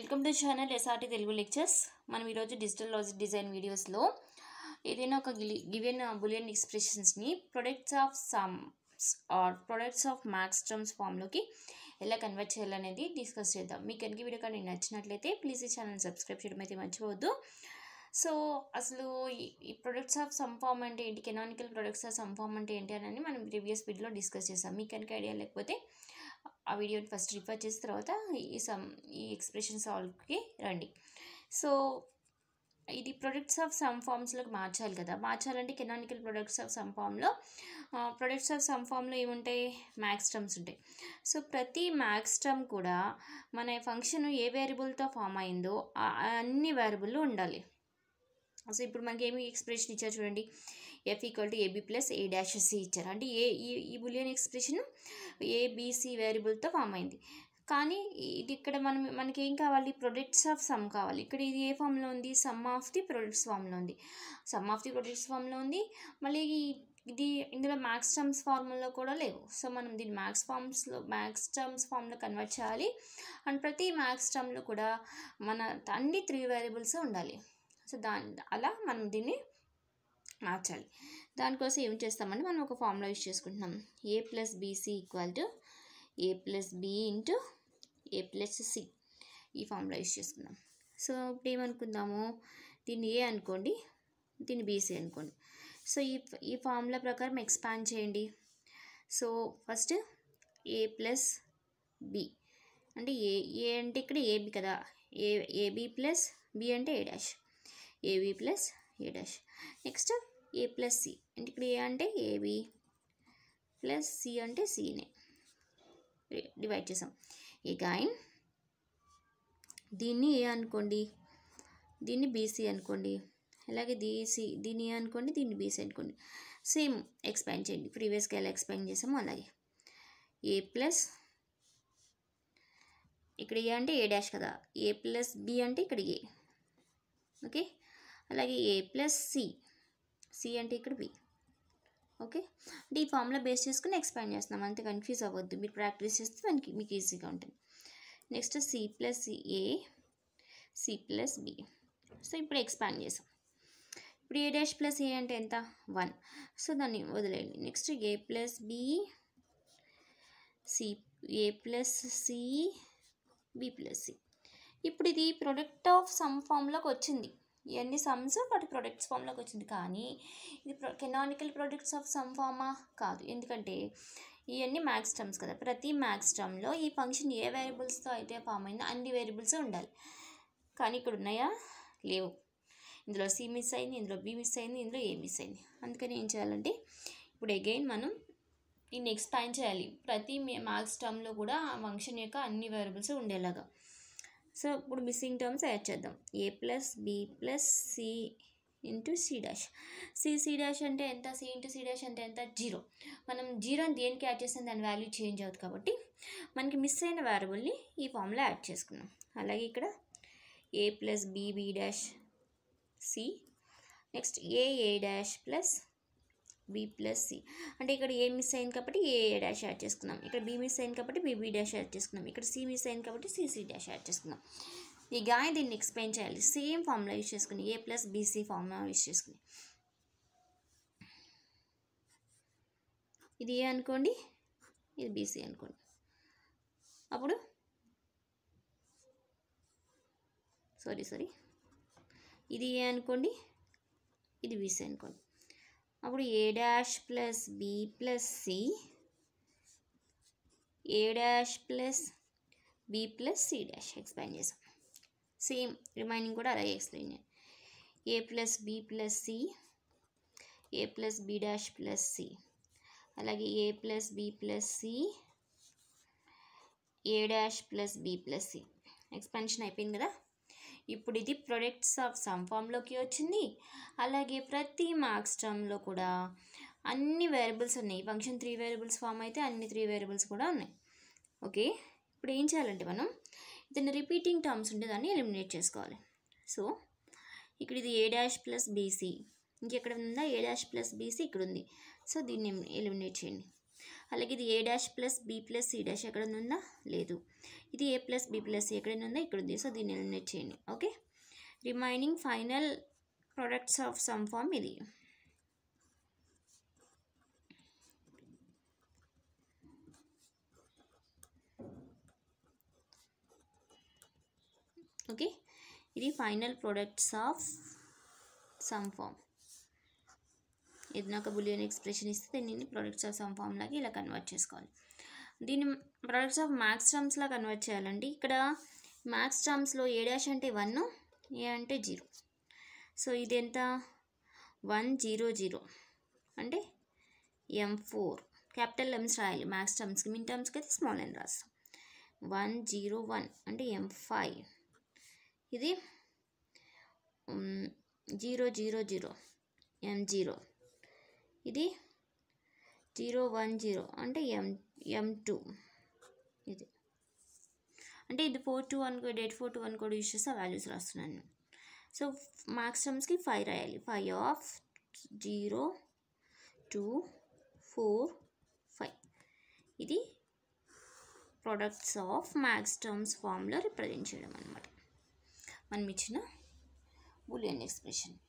welcome to channel SRT Telugu lectures మనం ఈరోజు digital logic design వీడియోస్లో ఏదైనా ఒక గివెన్ బులియన్ ఎక్స్ప్రెషన్స్ని products of sums or products of max terms ఫామ్లోకి ఎలా కన్వర్ట్ చేయాలనేది డిస్కస్ చేద్దాం మీకు కనుక వీడియో కానీ నచ్చినట్లయితే ప్లీజ్ ఈ ఛానల్ సబ్స్క్రైబ్ చేయడం అయితే మర్చిపోవద్దు సో అసలు ఈ- ఈ ప్రొడక్ట్స్ ఆఫ్ సమ్ ఫామ్ అంటే ఏంటి canonical products of sum form అంటే ఏంటి అని మనం ప్రీవియస్ వీడియోలో డిస్కస్ చేసాం మీకు కనుక ఐడియా లేకపోతే ఆ వీడియోని ఫస్ట్ రిఫర్ చేసిన తర్వాత ఈ సమ్ ఈ ఎక్స్ప్రెషన్ సాల్వ్కి రండి సో ఇది ప్రొడక్ట్స్ ఆఫ్ సమ్ ఫామ్స్లోకి మార్చాలి కదా మార్చాలంటే కెనానికల్ ప్రొడక్ట్స్ ఆఫ్ సమ్ ఫామ్లో ప్రొడక్ట్స్ ఆఫ్ సమ్ ఫామ్లో ఏముంటాయి మ్యాక్స్ టర్మ్స్ ఉంటాయి సో ప్రతి మ్యాక్స్ టర్మ్ కూడా మన ఫంక్షన్ ఏ వేరియబుల్తో ఫామ్ అయిందో ఆ అన్ని వేరియబుల్ ఉండాలి సో ఇప్పుడు మనకి ఏమి ఎక్స్ప్రెషన్ ఇచ్చారు చూడండి F equal to AB plus A dash C ఇచ్చారు అంటే ఏ ఈ ఈ బులియన్ ఎక్స్ప్రెషన్ ఏబిసి వేరియబుల్తో ఫామ్ అయింది కానీ ఇది ఇక్కడ మనం మనకి ఏం కావాలి ప్రొడక్ట్స్ ఆఫ్ సమ్ కావాలి ఇక్కడ ఇది ఏ ఫామ్లో ఉంది సమ్ ఆఫ్ ది ప్రొడక్ట్స్ ఫామ్లో ఉంది సమ్ ఆఫ్ ది ప్రొడక్ట్స్ ఫామ్లో ఉంది మళ్ళీ ఈ- ఇది ఇందులో మ్యాక్స్ టర్మ్స్ ఫార్ములో కూడా లేవు సో మనం దీన్ని మ్యాక్స్ ఫార్మ్స్లో మ్యాక్స్ టర్మ్స్ ఫామ్లో కన్వర్ట్ చేయాలి అండ్ ప్రతి మ్యాక్స్ టర్మ్లో కూడా మన అన్ని త్రీ వేరియబుల్స్ ఉండాలి సో దాని అలా మనం దీన్ని మార్చాలి దానికోసం ఏం చేస్తామంటే మనం ఒక ఫార్ములా యూజ్ చేసుకుంటున్నాం A plus BC equal to A plus B into A plus C ఈ ఫార్ములా యూజ్ చేసుకుందాం సో ఇప్పుడు ఏమనుకుందాము దీన్ని ఏ అనుకోండి దీన్ని బీసీ అనుకోండి సో ఈ ఈ ఫార్ములా ప్రకారం ఎక్స్పాండ్ చేయండి so first A plus B అంటే ఏ ఏ అంటే ఇక్కడ ఏబి కదా ఏ ఏబి ప్లస్ బి అంటే A dash AB plus A dash next A plus C అంటే ఇక్కడ ఏ అంటే ఏబి ప్లస్ సి అంటే సినే డివైడ్ చేసాం ఎగైన్ దీన్ని ఏ అనుకోండి దీన్ని బీసీ అనుకోండి అలాగే దీసి దీన్ని ఏ అనుకోండి దీన్ని బీసీ అనుకోండి సేమ్ ఎక్స్పాండ్ చేయండి ప్రీవియస్గా ఎలా ఎక్స్పాండ్ చేసామో అలాగే ఏ ప్లస్ ఇక్కడ ఏ అంటే ఏ డాష్ కదా ఏ ప్లస్ బి అంటే ఇక్కడ ఏ ఓకే అలాగే ఏ ప్లస్ సి సి అంటే ఇక్కడ బి ఓకే అంటే ఈ ఫార్ములా బేస్ చేసుకుని ఎక్స్పాండ్ చేస్తున్నాం అంతే కన్ఫ్యూజ్ అవ్వద్దు మీరు ప్రాక్టీస్ చేస్తే మనకి మీకు ఈజీగా ఉంటుంది next C plus A C plus B so ఇప్పుడు ఎక్స్పాండ్ చేసాం ఇప్పుడు ఏ డాష్ ప్లస్ ఏ అంటే ఎంత వన్ సో దాన్ని వదిలేయండి next A plus B C A plus C B plus C ఇప్పుడు ఇది ప్రొడక్ట్ ఆఫ్ సమ్ ఫామ్లోకి వచ్చింది ఇవన్నీ సమ్స్ వాటి ప్రొడక్ట్స్ ఫామ్లోకి వచ్చింది కానీ ఇది కెనానికల్ ప్రొడక్ట్స్ ఆఫ్ సమ్ ఫామా కాదు ఎందుకంటే ఇవన్నీ మ్యాక్స్ టర్మ్స్ కదా ప్రతి మ్యాక్స్ టర్మ్లో ఈ ఫంక్షన్ ఏ వేరియబుల్స్తో అయితే ఫామ్ అయిందో అన్ని వేరియబుల్స్ ఉండాలి కానీ ఇక్కడ ఉన్నాయా లేవు ఇందులో సి మిస్ అయింది ఇందులో బి మిస్ అయింది ఇందులో ఏ మిస్ అయింది అందుకని ఏం చేయాలంటే ఇప్పుడు అగైన్ మనం దీన్ని ఎక్స్పాండ్ చేయాలి ప్రతి మార్క్స్ టర్మ్లో కూడా ఆ ఫంక్షన్ యొక్క అన్ని వేరియబుల్స్ ఉండేలాగా సో ఇప్పుడు మిస్సింగ్ టర్మ్స్ యాడ్ చేద్దాం A plus B plus C into C dash C C dash అంటే ఎంత సి ఇంటూ సి డాష్ అంటే ఎంత జీరో మనం జీరోని దేనికి యాడ్ చేస్తే దాని వాల్యూ చేంజ్ అవుతుంది కాబట్టి మనకి మిస్ అయిన వేరియబుల్ని ఈ ఫామ్లో యాడ్ చేసుకున్నాం అలాగే ఇక్కడ A plus B B dash C next A A dash plus B plus C అంటే ఇక్కడ ఏ మిస్ అయింది కాబట్టి ఏ ఏ డాష్ యాడ్ చేసుకున్నాం ఇక్కడ బి మిస్ అయింది కాబట్టి బి డాష్ యాడ్ చేసుకున్నాం ఇక్కడ సి మిస్ అయింది కాబట్టి సిసి డాష్ యాడ్ చేసుకున్నాం ఈ గాయ దీన్ని ఎక్స్ప్లెయిన్ చేయాలి సేమ్ ఫార్ములా యూస్ చేసుకుని A plus BC formula use చేసుకుని ఇది ఏ అనుకోండి ఇది బీసీ అనుకోండి అప్పుడు సారీ సారీ ఇది ఏ అనుకోండి ఇది బీసీ అనుకోండి అప్పుడు A dash plus B plus C A dash plus B plus C dash explain చేసాం సేమ్ రిమైనింగ్ కూడా అలాగే ఎక్స్ప్లెయిన్ చేయాలి A plus B plus C A plus B dash plus C అలాగే A plus B plus C A dash plus B plus C expansion అయిపోయింది కదా ఇప్పుడు ఇది products of some ఫామ్లోకి వచ్చింది అలాగే ప్రతి మార్క్స్ టర్మ్లో కూడా అన్ని వేరియబుల్స్ ఉన్నాయి ఫంక్షన్ త్రీ వేరియబుల్స్ ఫామ్ అయితే అన్ని త్రీ వేరియబుల్స్ కూడా ఉన్నాయి ఓకే ఇప్పుడు ఏం చేయాలంటే మనం దీన్ని రిపీటింగ్ టర్మ్స్ ఉంటే దాన్ని ఎలిమినేట్ చేసుకోవాలి సో ఇక్కడ ఇది ఏ డాష్ ప్లస్ బీసీ ఇంకెక్కడ ఉందా ఏ డాష్ ప్లస్ బీసీ ఇక్కడ ఉంది సో దీన్ని ఎలిమినేట్ చేయండి అలాగే ఇది A dash plus B plus C dash ఎక్కడ ఉందా లేదు ఇది ఏ ప్లస్ బి ప్లస్ ఎక్కడ ఉందా ఇక్కడ ఉంది సో దీన్ని ఎలిమినేట్ చేయండి okay remaining final products of sum form ఇది ఓకే ఇది final products of sum form ఏదైనా ఒక బులియన్ ఎక్స్ప్రెషన్ ఇస్తే దీన్ని ప్రొడక్ట్స్ ఆఫ్ సమ్ ఫామ్ లాగా ఇలా కన్వర్ట్ చేసుకోవాలి దీన్ని ప్రొడక్ట్స్ ఆఫ్ మ్యాక్స్ టర్మ్స్లా కన్వర్ట్ చేయాలండి ఇక్కడ మ్యాక్స్ టర్మ్స్లో ఏ డాష్ అంటే వన్ ఏ అంటే జీరో సో ఇది ఎంత వన్ జీరో జీరో అంటే ఎం ఫోర్ క్యాపిటల్ ఎమ్స్ రాయాలి మ్యాక్స్ టర్మ్స్కి మిన్ టర్మ్స్కి అయితే స్మాల్ ఎన్ రాస్తాం వన్ జీరో వన్ అంటే ఎం ఫైవ్ ఇది zero zero zero M zero ఇది జీరో వన్ జీరో అంటే ఎం ఎం టూ ఇది అంటే ఇది four two one date four two one కూడా యూస్ చేస్తే వాల్యూస్ రాస్తున్నాను సో మార్క్స్ టర్మ్స్కి ఫైవ్ రాయాలి five of zero two four five ఇది ప్రొడక్ట్స్ ఆఫ్ మ్యాక్స్ టర్మ్స్ ఫామ్లో రిప్రజెంట్ చేయడం అనమాట మనం ఇచ్చిన బులియన్ ఎక్స్ప్రెషన్